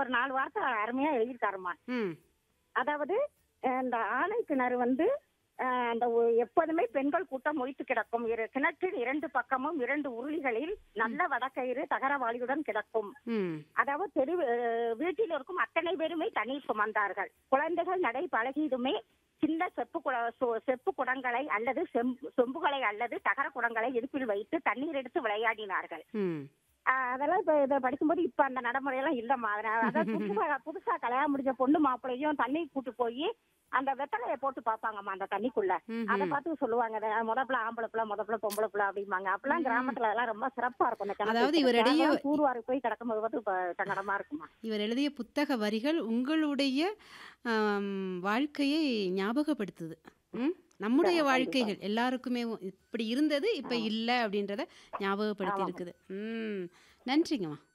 ஒரு நாலு வார்த்தை அருமையா எழுதியிருக்காருமா ம் அதாவது அஹ், இந்த ஆணை கிணறு வந்து அஹ், அந்த ஒ- எப்போதுமே பெண்கள் கூட்டம் மொய்த்து கிடக்கும் இரு கிணற்றின் இரண்டு பக்கமும் இரண்டு உருளிகளில் நல்ல வடக்கயிறு தகரவாளியுடன் கிடக்கும் ம் அதாவது தெரு அஹ், வீட்டில் இருக்கும் அத்தனை பேருமே தண்ணீர் சுமந்தார்கள் குழந்தைகள் நடை பழகியதுமே சின்ன செப்பு குட சொ- செப்பு குடங்களை அல்லது செம்பு சொம்புகளை அல்லது தகர குடங்களை இடுப்பில் வைத்து தண்ணீர் எடுத்து விளையாடினார்கள் ம் ஆஹ் அதெல்லாம் இப்ப இதை படிக்கும்போது இப்ப அந்த நடைமுறையெல்லாம் இல்லம்மா அதனால அதாவது புதுசா புதுசா கல்யாணம் முடிஞ்ச பொண்ணு மாப்பிள்ளையும் தண்ணி கூட்டு போய் அந்த வெத்தலையை போட்டு பாப்பாங்கம்மா அந்த தண்ணிக்குள்ள ம்ஹும். அதை பார்த்து சொல்லுவாங்க "இது முதப்புல ஆம்பளை பிள்ளை முதப்புல பொம்பளை பிள்ளை அப்படிம்பாங்க அப்பெல்லாம் கிராமத்துல அதெல்லாம் ரொம்ப சிறப்பா இருக்கும் இந்த கிணத்து. அதாவது இவரிடையே- கிணத்துல தூர்வாரி போய் கிடக்கும்போது பார்த்து இப்ப சங்கடமா இருக்குமா இவர் எழுதிய புத்தக வரிகள் உங்களுடைய ஆம், வாழ்க்கையை ஞாபகப்படுத்துது ம்? நம்முடைய கண்டிப்பா. வாழ்க்கைகள் எல்லாருக்குமே இப்படி இருந்தது இப்ப இல்ல அப்படின்றத ஞாபகப்படுத்தி இருக்குது ம் நன்றிங்கம்மா